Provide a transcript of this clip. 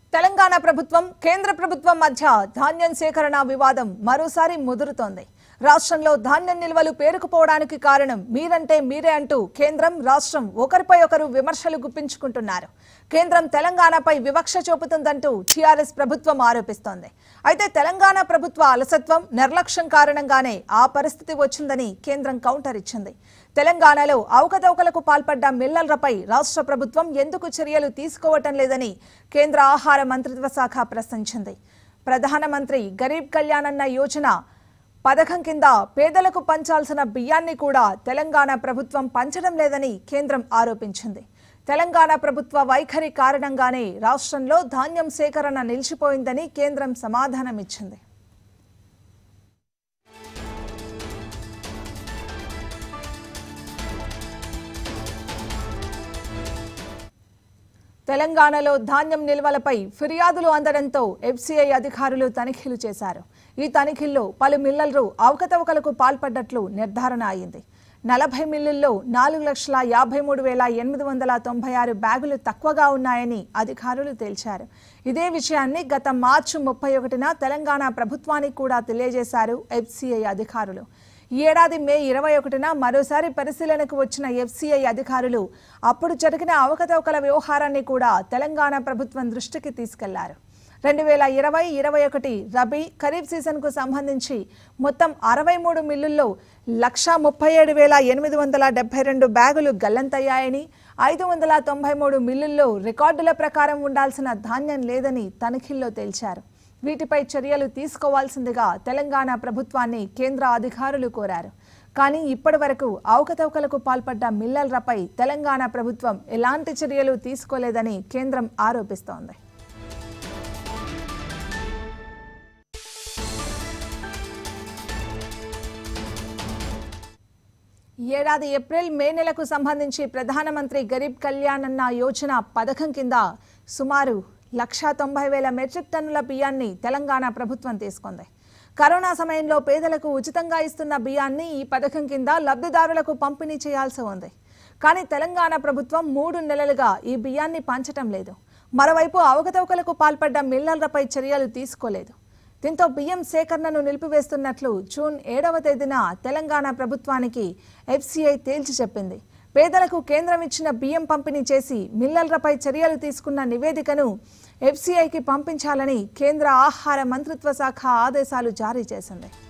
తెలంగాణ ప్రభుత్వం కేంద్ర ప్రభుత్వం మధ్య ధాన్యం సేకరణ వివాదం మరోసారి ముదురుతోంది రాష్ట్రంలో ధాన్యం నిల్వలు పేరుకుపోవడానికి కారణం మీరంటే మీరే అంటూ కేంద్రం రాష్ట్రం ఒకరిపై ఒకరు విమర్శలు గుప్పించుకుంటున్నారు కేంద్రం తెలంగాణపై వివక్ష చూపుతుందంటూ టీఆర్ఎస్ ప్రభుత్వం ఆరోపిస్తోంది అయితే తెలంగాణ ప్రభుత్వ అలసత్వం నిర్లక్ష్యం కారణంగానే ఆ పరిస్థితి వచ్చిందని కేంద్రం కౌంటర్ ఇచ్చింది తెలంగాణలో అవకతవకలకు పాల్పడ్డ మిల్లర్లపై రాష్ట్ర ప్రభుత్వం ఎందుకు చర్యలు తీసుకోవటం లేదని కేంద్ర ఆహార మంత్రిత్వ శాఖ ప్రశ్నించింది ప్రధానమంత్రి గరీబ్ కళ్యాణ్ అన్న యోజన పథకం కింద పేదలకు పంచాల్సిన బియ్యాన్ని కూడా తెలంగాణ ప్రభుత్వం పంచడం లేదని కేంద్రం ఆరోపించింది తెలంగాణ ప్రభుత్వ వైఖరి కారణంగానే రాష్ట్రంలో ధాన్యం సేకరణ నిలిచిపోయిందని కేంద్రం సమాధానమిచ్చింది తెలంగాణలో ధాన్యం నిల్వలపై ఫిర్యాదులు అందడంతో ఎఫ్సీఐ అధికారులు తనిఖీలు చేశారు ఈ తనిఖీల్లో పలు మిల్లర్లు అవకతవకలకు పాల్పడ్డట్లు నిర్ధారణ అయింది నలభై మిల్లుల్లో నాలుగు లక్షల యాభై మూడు వేల ఎనిమిది వందల తొంభై ఆరు బ్యాగులు తక్కువగా ఉన్నాయని అధికారులు తేల్చారు ఇదే విషయాన్ని గత మార్చి ముప్పై ఒకటిన తెలంగాణ ప్రభుత్వానికి కూడా తెలియజేశారు ఎఫ్సీఐ అధికారులు ఈ ఏడాది మే ఇరవై ఒకటిన మరోసారి పరిశీలనకు వచ్చిన ఎఫ్సీఐ అధికారులు అప్పుడు జరిగిన అవకతవకల వ్యవహారాన్ని కూడా తెలంగాణ ప్రభుత్వం దృష్టికి తీసుకెళ్లారు రెండు వేల ఇరవై ఇరవై ఒకటి రబీ ఖరీఫ్ సీజన్కు సంబంధించి మొత్తం అరవై మూడు మిల్లుల్లో లక్ష ముప్పై ఏడు వేల ఎనిమిది వందల డెబ్బై రెండు బ్యాగులు గల్లంతయ్యాయని ఐదు వందల తొంభై మూడు మిల్లుల్లో రికార్డుల ప్రకారం ఉండాల్సిన ధాన్యం లేదని తనిఖీల్లో తేల్చారు వీటిపై చర్యలు తీసుకోవాల్సిందిగా తెలంగాణ ప్రభుత్వాన్ని కేంద్ర అధికారులు కోరారు కానీ ఇప్పటి వరకు అవకతవకలకు పాల్పడ్డ మిల్లర్లపై తెలంగాణ ప్రభుత్వం ఎలాంటి చర్యలు తీసుకోలేదని కేంద్రం ఆరోపిస్తోంది ఈ ఏడాది ఏప్రిల్ మే నెలకు సంబంధించి ప్రధానమంత్రి గరీబ్ కళ్యాణ్ అన్న యోజన పథకం కింద సుమారు లక్షా తొంభై వేల మెట్రిక్ టన్నుల బియ్యాన్ని తెలంగాణ ప్రభుత్వం తీసుకుంది కరోనా సమయంలో పేదలకు ఉచితంగా ఇస్తున్న బియ్యాన్ని ఈ పథకం కింద లబ్ధిదారులకు పంపిణీ చేయాల్సి ఉంది కానీ తెలంగాణ ప్రభుత్వం మూడు నెలలుగా ఈ బియ్యాన్ని పంచటం లేదు మరోవైపు అవకతవకలకు పాల్పడ్డ మిల్లర్లపై చర్యలు తీసుకోలేదు దీంతో బియ్యం సేకరణను నిలిపివేస్తున్నట్లు జూన్ ఏడవ తేదీన తెలంగాణ ప్రభుత్వానికి ఎఫ్సీఐ తేల్చి చెప్పింది పేదలకు కేంద్రం ఇచ్చిన బియ్యం పంపిణీ చేసి మిల్లర్లపై చర్యలు తీసుకున్న నివేదికను ఎఫ్సీఐకి పంపించాలని కేంద్ర ఆహార మంత్రిత్వ శాఖ ఆదేశాలు జారీ చేసింది